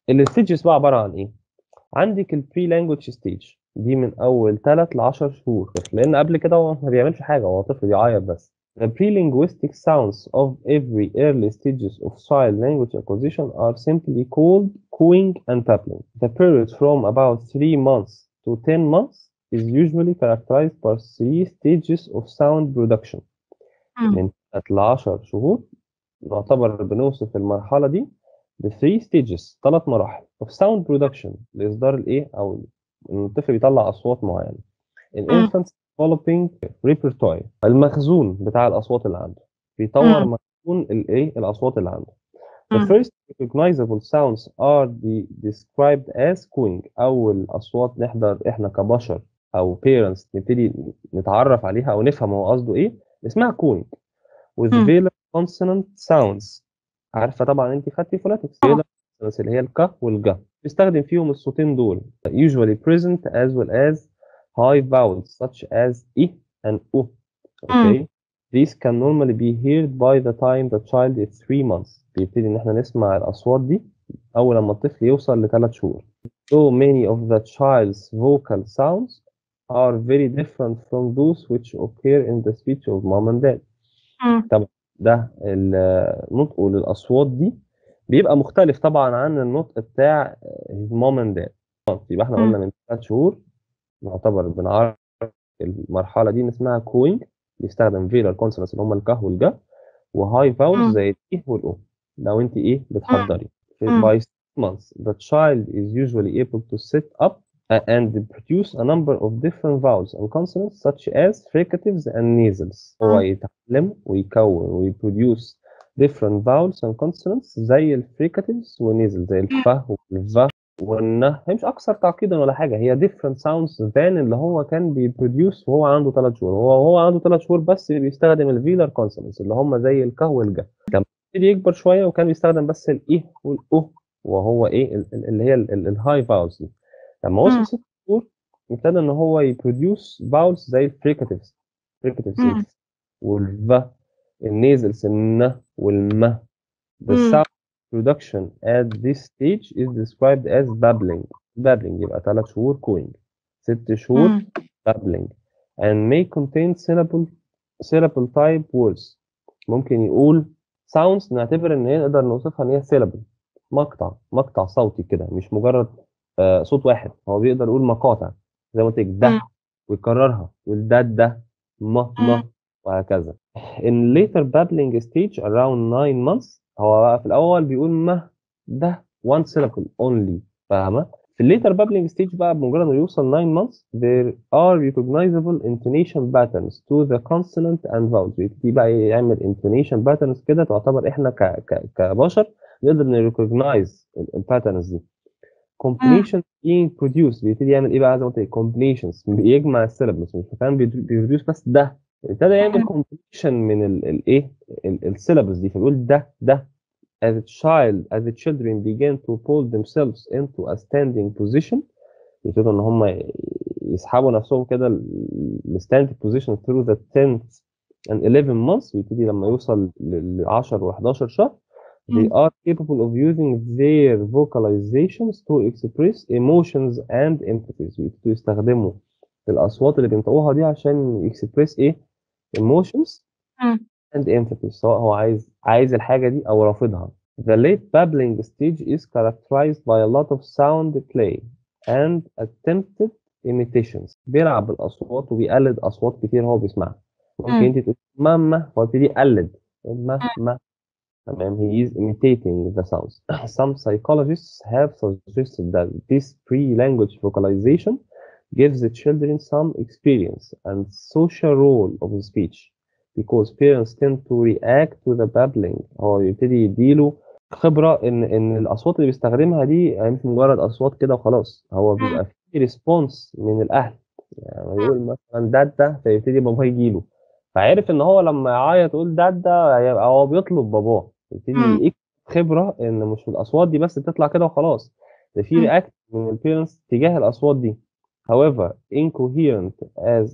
الstages بقى عبارة عن إيه؟ عندِك الpre language stage دي من أول 3 ل10 شهور طفل، لإن قبل كده هو ما بيعملش حاجة، هو طفل بيعيّط بس. The pre-linguistic sounds of every early stages of child language acquisition are simply called cooing and babbling. The period from about 3 months to 10 months is usually characterized by 3 stages of sound production. إمم. من 3 ل10 شهور نعتبر بنوصف المرحلة دي ب3 stages 3 مراحل of sound production لإصدار الإيه، أو إن الطفل بيطلّع أصوات معيّنة. إمم. الinfant developing repertoire المخزون بتاع الأصوات اللي عنده، بيطوّر إمم. مخزون الإيه، الأصوات اللي عنده. The إمم. first recognizable sounds are the described as cooing أول أصوات نحضر إحنا كبشر أو parents نبتدي نتعرّف عليها أو نفهم هو قصده إيه، اسمها cooing with إمم. velar consonant sounds عارفة طبعًا أنتِ خدتِ phonetics آه. velar consonants اللي هي الك والج، بيستخدم فيهم الصوتين دول usually present as well as high vowels such as إ and أو إمم. okay these can normally be heard by the time the child is 3 months بيبتدي إن إحنا نسمع الأصوات دي أول لمّا الطفل يوصل ل3 شهور. So many of the child's vocal sounds are very different from those which occur in the speech of mom and dad. إمم. طبعًا ده ال نطقه للأصوات دي بيبقى مختلف طبعًا عن النطق بتاع mom and dad. يبقى إحنا قُلنا إمم. من 3 شهور نعتبر بنعرّف المرحلة دي إن اسمها cooing بيستخدم velar consonants اللي هم الك والج وhigh vowels إمم. زي الإ والأو لو أنتِ إيه، إمم. بتحضّري. إمم. By 6 months the child is usually able to sit up a and produce a number of different vowels and consonants such as fricatives and nasals. هو إمم. يتعلم ويكوّن ويproduce different vowels and consonants زي الfricatives والnasal زي إمم. الف والظ والن هي مش أكثر تعقيدًا ولا حاجة، هي different sounds than اللي هو كان بيproduce وهو عنده 3 شهور، هو وهو عنده 3 شهور بس بيستخدم الvelar consonants اللي هم زي الك والج. لمّا يبتدي يكبر شوية وكان بيستخدم بس الإ والأو وهو إيه، ال ال اللي هي ال ال الhigh vowels دي. لمّا وصل إمم. 6 شهور ابتدى إن هو يproduce vowels زي الfricatives fricatives إمم. الف والظ الnasals الن والم. The إمم. sound production at this stage is described as babbling. babbling يبقى 3 شهور cooing 6 شهور إمم. babbling and may contain syllable syllable type words ممكن يقول sounds نعتبر إن هي نقدر نوصفها إن هي syllable مقطع، مقطع صوتي كده مش مجرد آآ صوت واحد، هو بيقدر يقول مقاطع زي ما قُلت لِك د إمم. ويكررها يقول د د م م إمم. وهكذا. In later babbling stage around 9 months هو بقى في الأول بيقول م د one syllable only فاهمة؟ في الlater babbling stage بقى بمجرد ما يوصل 9 months there are recognizable intonation patterns to the consonant and vowels بيبتدي بقى يعمل intonation patterns كده تعتبر إحنا ك ك كبشر نقدر نrecognize ال الpatterns دي. إمم. combination being produced بيبتدي يعمل إيه بقى زي ما قُلت لِك combinations بيجمع الsyllables مش كمان بيد بيproduce بس د ابتدى يعمل إمم. combination من ال الإيه، ال الsyllables دي فبيقول د د as a child as the children began to pull themselves into a standing position يبتدوا إن هم ي يسحبوا نفسهم كده ل لstanding position through the 10th and 11 months ويبتدي لمّا يوصل ل ل10 و11 شهر they إمم. are capable of using their vocalizations to express emotions and empathies بيبتدوا يستخدموا الأصوات اللي بينطقوها دي عشان يexpress إيه، emotions إمم. and empathies سواء هو عايز عايز الحاجة دي أو رافضها. The late babbling stage is characterized by a lot of sound play and attempted imitations بيلعب بالأصوات وبيقلد أصوات كتير هو بيسمعها. ممكن إمم. أنتِ تقولي ماما هو يبتدي يقلد م إمم. م تمام he is imitating the sounds. Some psychologists have suggested that this pre-language vocalization gives the children some experience and social role of the speech because parents tend to react to the babbling هو بيبتدي يدّي له خبرة إن إن الأصوات اللي بيستخدمها دي هي مش مجرد أصوات كده وخلاص، هو إمم. بيبقى في response من الأهل، يعني إمم. يقول مثلًا دادة فيبتدي باباه ييجي له، فعرف إن هو لمّا يعيّط يقول دادة هيبقى هو بيطلب باباه، يبتدي إمم. يكسب خبرة إن مش الأصوات دي بس بتطلع كده وخلاص، ده في إمم. react من الparents تجاه الأصوات دي. however incoherent as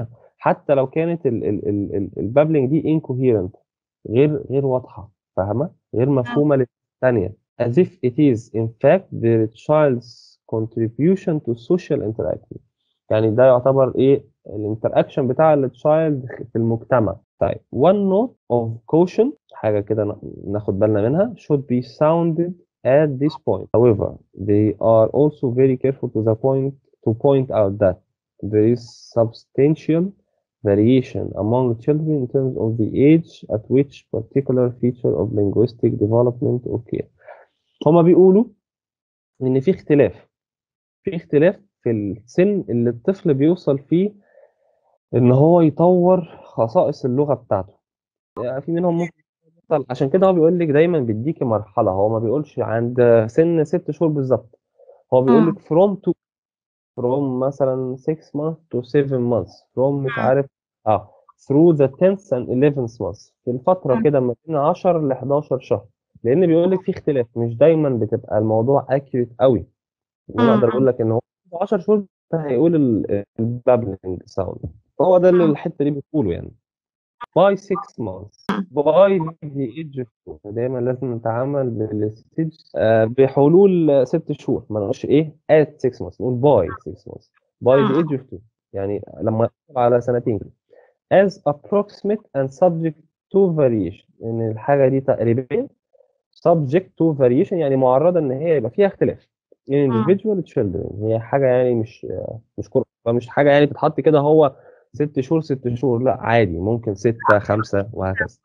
حتى لو كانت ال ال ال ال الbabbling دي incoherent غير غير واضحة فاهمة؟ غير إمم. مفهومة للتانية. as if it is in fact their child's contribution to social interaction يعني ده يعتبر ايه الانتراكشن بتاع التشايلد في المجتمع طيب one note of caution حاجه كده نا- ناخد بالنا منها should be sounded at this point however they are also very careful to the point to point out that there is substantial variation among children in terms of the age at which particular feature of linguistic development occur هما بيقولوا ان في اختلاف في اختلاف في السن اللي الطفل بيوصل فيه ان هو يطور خصائص اللغه بتاعته يعني في منهم ممكن يوصل عشان كده هو بيقول لك دايما بيديكي مرحله هو ما بيقولش عند سن ست شهور بالظبط هو بيقول مم. لك from to from مثلا 6 months to 7 months from مش مم. عارف اه through the 10th and 11th months في الفتره مم. كده ما بين 10 ل 11 شهر لان بيقول لك في اختلاف مش دايما بتبقى الموضوع accurate قوي ان انا اقدر اقول لك ان هو 10 شهور هيقول البابلنج ساوند هو ده اللي مم. الحته دي بتقوله يعني by 6 months by the age of 2 دايما لازم نتعامل بالستيج آه، بحلول 6 شهور ما نقولش ايه at 6 months نقول by 6 months by the age of 2 يعني لما يحصل على سنتين كده as approximate and subject to variation ان الحاجه دي تقريبا subject to variation يعني معرضه ان هي يبقى فيها اختلاف in individual children هي حاجه يعني مش مش كر... مش حاجه يعني تتحط كده هو ست شهور ست شهور لا عادي ممكن ستة خمسة وهكذا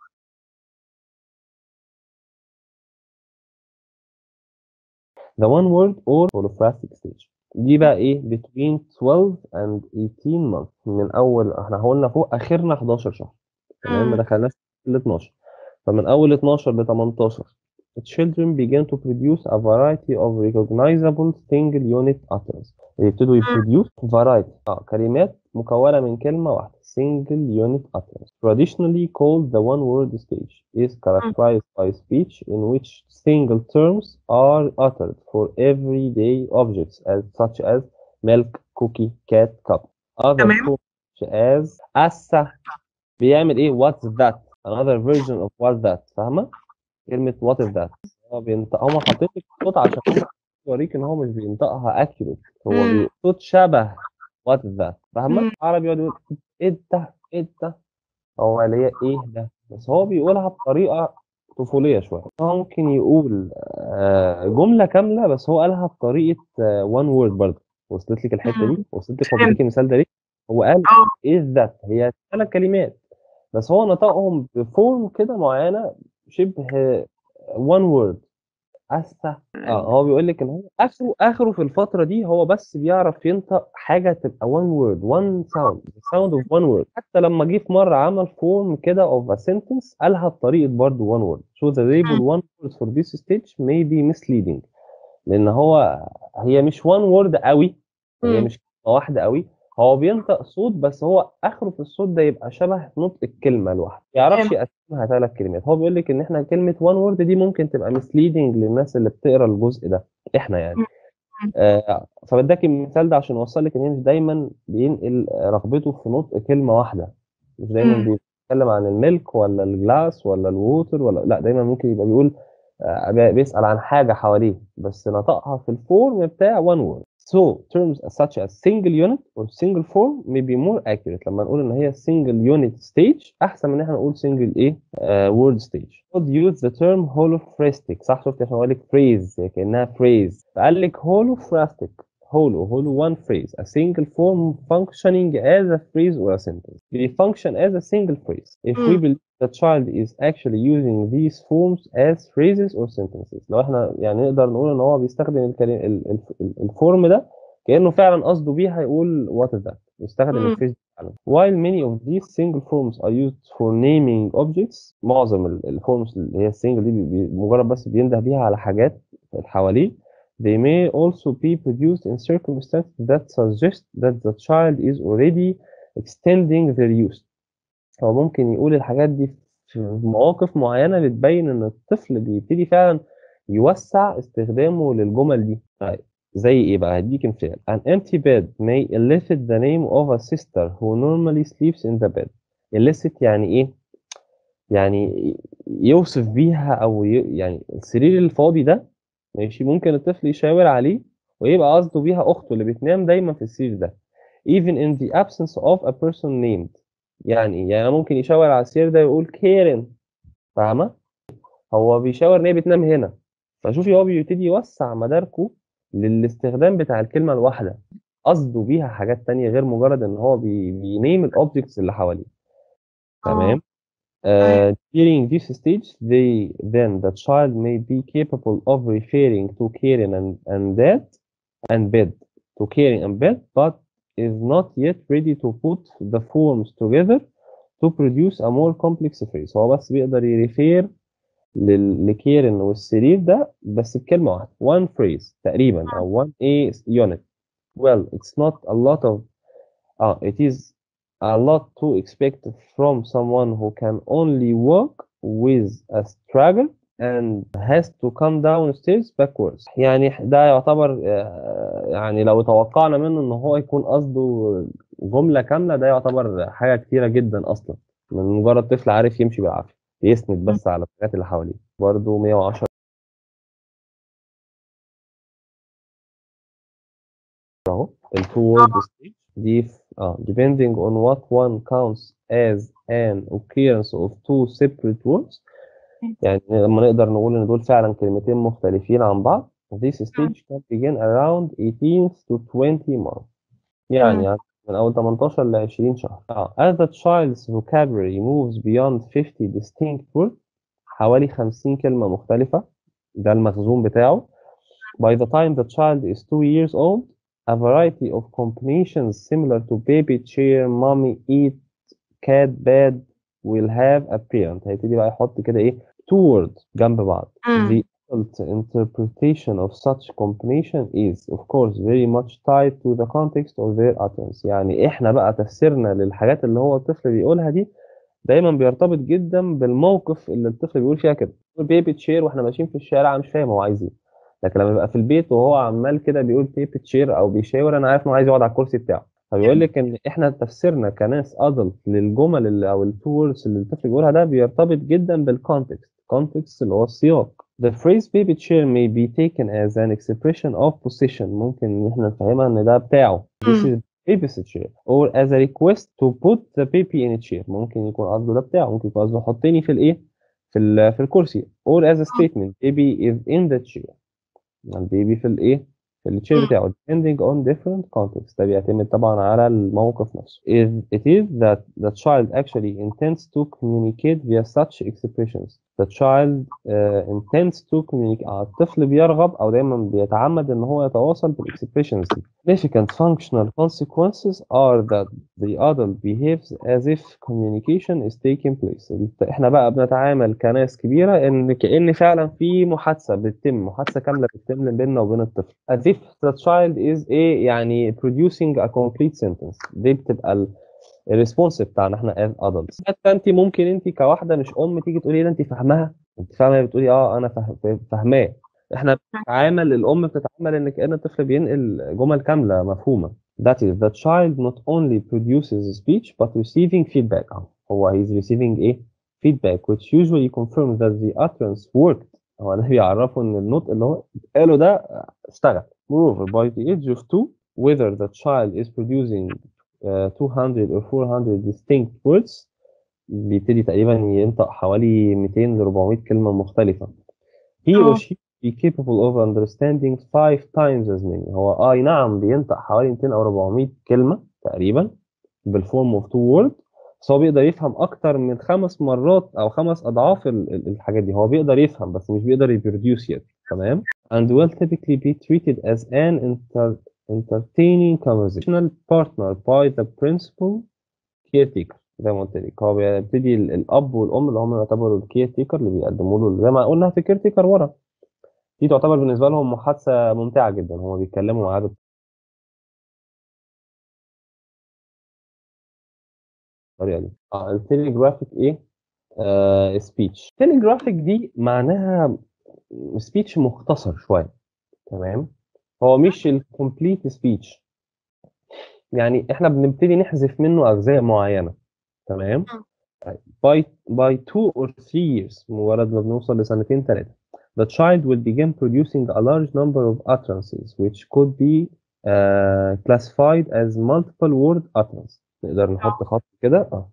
the one word or holoplastic stage دي بقى ايه between 12 and 18 months من اول احنا قلنا فوق اخرنا 11 شهر تمام ما مم. دخلناش ل 12 فمن اول 12 ل 18 children begin to produce a variety of recognizable single unit utterance يبتدوا يبروديوس variety اه كلمات مكونة من كلمة واحدة single unit utterance traditionally called the one word stage is characterized by speech in which single terms are uttered for everyday objects as such as milk cookie cat cup other تمام. terms such as أسا بيعمل ايه what's that another version of what's that فاهمة كلمة what is that هو بينطق هم حاطين لك صوت عشان هم يوريك ان هو مش بينطقها accurate هو مم. بي- صوت شبه what is that فاهمة مم. عربي يقعد يقول ايه ده ايه ده هو اللي هي ايه ده بس هو بيقولها بطريقة طفولية شوية هو ممكن يقول آه، جملة كاملة بس هو قالها بطريقة آه، one word برضه وصلت لك الحتة دي وصلت لك هو بيديك المثال ده ليه هو قال اه ايه ذات هي ثلاث كلمات بس هو نطقهم بفورم كده معينه شبه one word أسا اه هو بيقول لك ان هو اخره اخره في الفتره دي هو بس بيعرف ينطق حاجه تبقى one word one sound the sound of one word حتى لما جه في مره عمل فورم كده of a sentence قالها بطريقه برضه one word so the label one word for this stage may be misleading لان هو هي مش one word قوي هي مم. مش كلمه واحده قوي هو بينطق صوت بس هو اخره في الصوت ده يبقى شبه نطق الكلمه الواحده ما يعرفش يقسمها ثلاث كلمات هو بيقول لك ان احنا كلمه وان وورد دي ممكن تبقى misleading للناس اللي بتقرا الجزء ده احنا يعني آه فبداك المثال ده عشان اوصل لك ان هي مش دايما بينقل رغبته في نطق كلمه واحده مش دايما مم. بيتكلم عن الميلك ولا الجلاس ولا الووتر ولا لا دايما ممكن يبقى بيقول آه، بي- بيسأل عن حاجة حواليه بس نطقها في الفورم بتاع one word. So terms such as single unit or single form may be more accurate لما نقول ان هي single unit stage احسن من ان احنا نقول single ايه uh, word stage. Would use the term holophrastic صح شفت عشان اقول لك phrase هي كانها phrase فقال لك holophrastic holo holo one phrase a single form functioning as a phrase or a sentence. They function as a single phrase. If we Mm. believe the child is actually using these forms as phrases or sentences لو احنا يعني نقدر نقول ان هو بيستخدم الكلم ال- ال- ال- الفورم ده كانه فعلا قصده بيها يقول what is that يستخدم مم. الفريز فعلا while many of these single forms are used for naming objects معظم الفورمز اللي هي السنجل دي بي- بي- مجرد بس بينده بيها على حاجات حواليه they may also be produced in circumstances that suggest that the child is already extending their use هو ممكن يقول الحاجات دي في مواقف معينة بتبين إن الطفل بيبتدي فعلا يوسع استخدامه للجمل دي طيب زي إيه بقى؟ هديك مثال An empty bed may elicit the name of a sister who normally sleeps in the bed elicit يعني إيه؟ يعني يوصف بيها أو ي... يعني السرير الفاضي ده ماشي ممكن الطفل يشاور عليه ويبقى قصده بيها اخته اللي بتنام دايما في السرير ده even in the absence of a person named يعني إيه؟ يعني ممكن يشاور على السرير ده ويقول كيرن فاهمه هو بيشاور ان هي بتنام هنا فشوفي هو بيبتدي يوسع مداركه للاستخدام بتاع الكلمه الواحده قصده بيها حاجات تانية غير مجرد ان هو بي بينيم الاوبجكتس اللي حواليه تمام أيوة. Uh, during this stage, they then the child may be capable of referring to caring and, and that and bed to caring and bed, but is not yet ready to put the forms together to produce a more complex phrase. هو بس بيقدر يريفير للكيرن والسرير ده بس بكلمة واحدة one phrase تقريبا أو one a unit. Well, it's not a lot of uh, it is a lot to expect from someone who can only walk with a struggle and has to come downstairs backwards يعني ده يعتبر آه، يعني لو توقعنا منه ان هو يكون قصده جملة كاملة ده يعتبر حاجة كتيرة جدا اصلا من مجرد طفل عارف يمشي بالعافية يسند بس على الحاجات اللي حواليه برضه 110 اهو التو word stage دي ف- اه depending on what one counts as an occurrence of two separate words يعني لما نقدر نقول ان دول فعلا كلمتين مختلفين عن بعض this stage can begin around 18 to 20 months يعني, مم. يعني من اول 18 ل 20 شهر اه as the child's vocabulary moves beyond 50 distinct words حوالي 50 كلمة مختلفة ده المخزون بتاعه by the time the child is two years old a variety of combinations similar to baby chair mommy eat cat bed will have appearance هيبتدي بقى يحط كده ايه two words جنب بعض مم. the adult interpretation of such combination is of course very much tied to the context of their utterance يعني احنا بقى تفسيرنا للحاجات اللي هو الطفل بيقولها دي دايما بيرتبط جدا بالموقف اللي الطفل بيقول فيها كده بيبي تشير واحنا ماشيين في الشارع أنا مش فاهم هو عايز ايه لكن لما يبقى في البيت وهو عمال كده بيقول بيبي تشير او بيشاور انا عارف انه عايز يقعد على الكرسي بتاعه فبيقول لك ان احنا تفسيرنا كناس ادلت للجمل اللي او التو ووردز اللي الطفل بيقولها ده بيرتبط جدا بالكونتكست كونتكست اللي هو السياق The phrase baby chair may be taken as an expression of position ممكن ان احنا نفهمها ان ده بتاعه This مم. is baby's chair or as a request to put the baby in a chair ممكن يكون قصده ده بتاعه ممكن يكون قصده حطني في الايه في ال- في الكرسي or as a statement baby is in the chair البيبي في الايه في التشير مم. بتاعه depending on different context ده بيعتمد طبعا على الموقف نفسه if it is that the child actually intends to communicate via such expressions the child uh, intends to communicate آه، الطفل بيرغب او دايما بيتعمد ان هو يتواصل بالاكسبريشنز دي significant functional consequences are that the adult behaves as if communication is taking place احنا بقى بنتعامل كناس كبيره ان كأن فعلا في محادثه بتتم محادثه كامله بتتم بيننا وبين الطفل as if the child is ايه يعني producing a complete sentence دي بتبقى ال- الريسبونس بتاعنا احنا as adults حتى انت ممكن انت كواحده مش ام تيجي تقولي ده انت فاهماها انت فاهمه بتقولي اه انا فاهم- فاهماه احنا بنتعامل الام بتتعامل ان كأن الطفل بينقل جمل كامله مفهومه that is the child not only produces speech but receiving feedback أهو. هو he's receiving ايه feedback which usually confirms that the utterance worked هو ده بيعرفه ان النطق اللي هو قاله ده اشتغل moreover by the age of two whether the child is producing uh, 200 or 400 distinct words بيبتدي تقريبا ينطق حوالي 200 ل 400 كلمة مختلفة he or اه she be capable of understanding five times as many هو اه أي نعم بينطق حوالي 200 او 400 كلمة تقريبا بالفورم اوف تو وورد بس هو بيقدر يفهم اكتر من خمس مرات او خمس اضعاف ال- ال- الحاجات دي هو بيقدر يفهم بس مش بيقدر يبروديوس يت تمام and will typically be treated as an inter entertaining conversational partner by the principal caretaker زي ما قلت لك هو بيبتدي ال- الاب والام اللي هم يعتبروا الكير تيكر اللي بيقدموا له زي ما قلنا في كير تيكر ورا دي تعتبر بالنسبه لهم محادثه ممتعه جدا هم بيتكلموا معاه بالطريقه دي اه التليجرافيك ايه آه سبيتش التليجرافيك دي معناها سبيتش مختصر شويه تمام هو مش الكومبليت سبيتش يعني احنا بنبتدي نحذف منه اجزاء معينه تمام مم. باي باي 2 اور 3 years مجرد ما بنوصل لسنتين ثلاثه the child will begin producing a large number of utterances which could be uh, classified as multiple word utterance نقدر نحط خط كده اه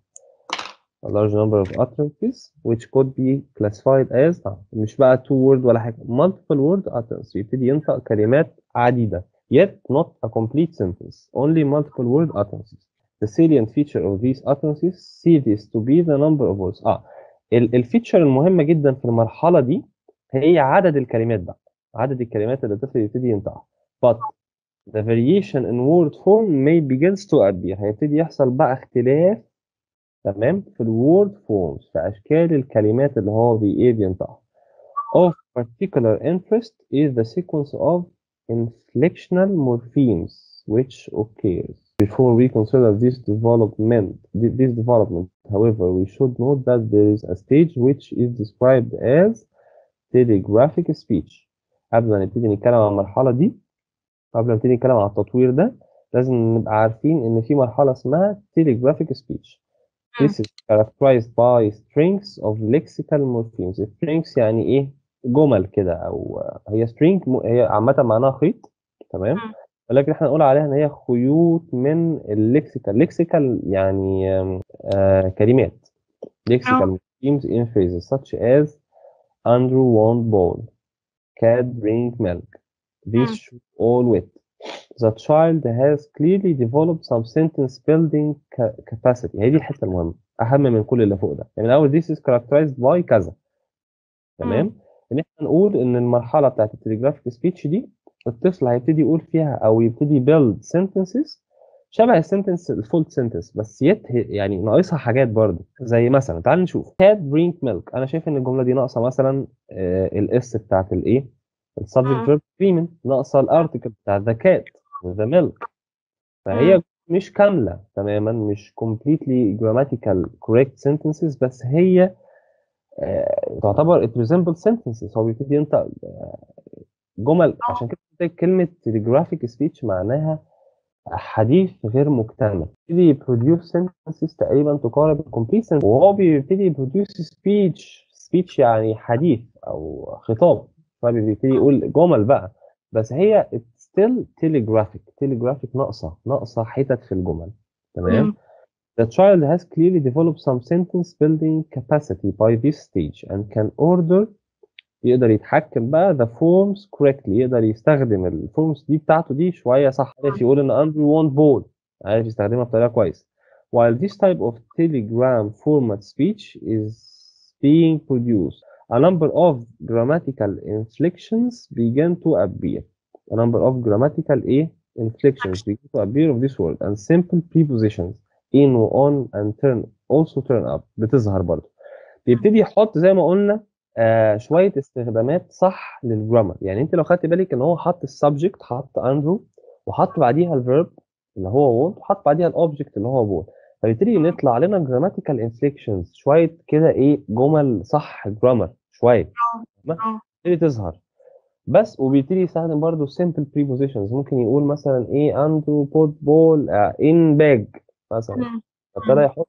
a large number of utterances which could be classified as اه مش بقى two word ولا حاجة multiple word utterance يبتدي ينطق كلمات عديدة yet not a complete sentence only multiple word utterances the salient feature of these utterances see this to be the number of words اه الفيتشر المهمة جدا في المرحلة دي هي عدد الكلمات بقى عدد الكلمات اللي الطفل يبتدي ينطقها but the variation in word form may begins to appear هيبتدي يحصل بقى اختلاف تمام في الword forms في أشكال الكلمات اللي هو بي إيه بينطقها of particular interest is the sequence of inflectional morphemes which occurs before we consider this development this development however we should note that there is a stage which is described as telegraphic speech قبل ما نبتدي نتكلم عن المرحلة دي قبل ما نبتدي نتكلم عن التطوير ده لازم نبقى عارفين إن في مرحلة اسمها telegraphic speech This is characterized by strings of lexical morphemes strings يعني إيه جمل كده أو هي string م- هي عامة معناها خيط تمام مم. ولكن احنا نقول عليها إن هي خيوط من الليكسيكال ليكسيكال يعني آم، آه كلمات lexical morphemes in phrases such as Andrew want ball cat drink milk this Mm. should all wit the child has clearly developed some sentence building ca- capacity هي دي الحته المهمه اهم من كل اللي فوق ده يعني من اول this is characterized by كذا تمام ان احنا نقول ان المرحله بتاعت التليجرافيك سبيتش دي الطفل هيبتدي يقول فيها او يبتدي build sentences شبه السنتنس الفول سنتنس بس يت يعني ناقصها حاجات برضه زي مثلا تعال نشوف cat drink milk انا شايف ان الجمله دي ناقصه مثلا الاس بتاعت الايه السبجكت مم. فيرب agreement ناقصه الارتكل بتاع the cat the milk فهي مم. مش كامله تماما مش completely grammatical correct sentences بس هي آه، تعتبر it resembles sentences هو بيبتدي ينطق آه، جمل عشان كده قلت لك كلمه telegraphic speech معناها حديث غير مكتمل يبتدي يبروديوس sentences تقريبا تقارب complete sentence وهو بيبتدي يبروديوس speech speech يعني حديث او خطاب فبيبتدي يقول جمل بقى بس هي it's still telegraphic telegraphic ناقصه ناقصه حتت في الجمل تمام مم. The child has clearly developed some sentence building capacity by this stage and can order يقدر يتحكم بقى the forms correctly يقدر يستخدم الفورمز دي بتاعته دي شوية صح عارف يقول ان Andrew want ball عارف يستخدمها بطريقة كويس while this type of telegram format speech is being produced a number of grammatical inflections begin to appear a number of grammatical ايه inflections begin to appear of this word and simple prepositions in و on and turn also turn up بتظهر برضه بيبتدي يحط زي ما قلنا آه شويه استخدامات صح للجرامر يعني انت لو خدت بالك ان هو حط السبجكت حط اندرو وحط بعديها الفيرب اللي هو وونت وحط بعديها الاوبجكت اللي هو بول فبيبتدي يطلع لنا جراماتيكال انفليكشنز شويه كده ايه جمل صح جرامر شويه اه بتبتدي تظهر بس وبيبتدي يستخدم برضه simple prepositions ممكن يقول مثلا ايه اندرو بوت بول ان باج مثلا مم. فابتدى يحط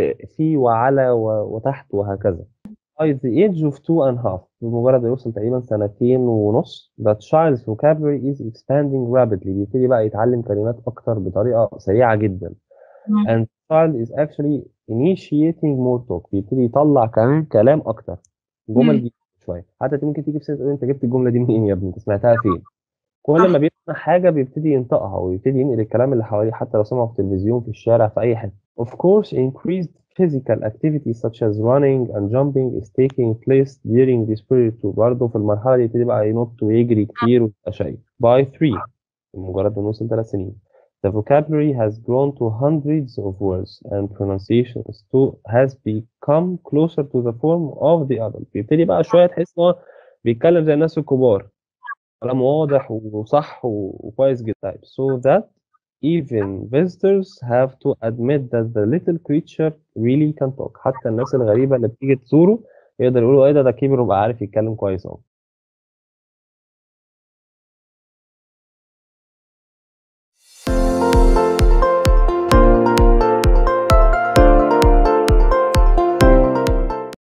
في وعلى و- وتحت وهكذا by the age of two and a half بمجرد ما يوصل تقريبا سنتين ونص the child's vocabulary is expanding rapidly بيبتدي بقى يتعلم كلمات أكتر بطريقة سريعة جدا مم. and the child is actually initiating more talk بيبتدي يطلع كمان كلام أكتر جمل مم. جديدة شوية حتى أنت ممكن تيجي في سنة تقول أنت جبت الجملة دي منين يا ابني أنت سمعتها فين كل ما بيسمع حاجة بيبتدي ينطقها ويبتدي ينقل الكلام اللي حواليه حتى لو سمعه في التلفزيون في الشارع في أي حتة Of course, increased physical activity such as running and jumping is taking place during this period too. برضه في المرحلة دي يبتدي بقى ينط ويجري كتير ويبقى شقي. By three, مجرد ما نوصل ثلاث سنين. The vocabulary has grown to hundreds of words and pronunciations to has become closer to the form of the adult. بيبتدي بقى شوية تحس إن هو بيتكلم زي الناس الكبار. كلام واضح وصح وكويس جدا. طيب so that even visitors have to admit that the little creature really can talk حتى الناس الغريبة اللي بتيجي تزوره يقدر يقولوا ايه ده ده كبر وبقى عارف يتكلم كويس اهو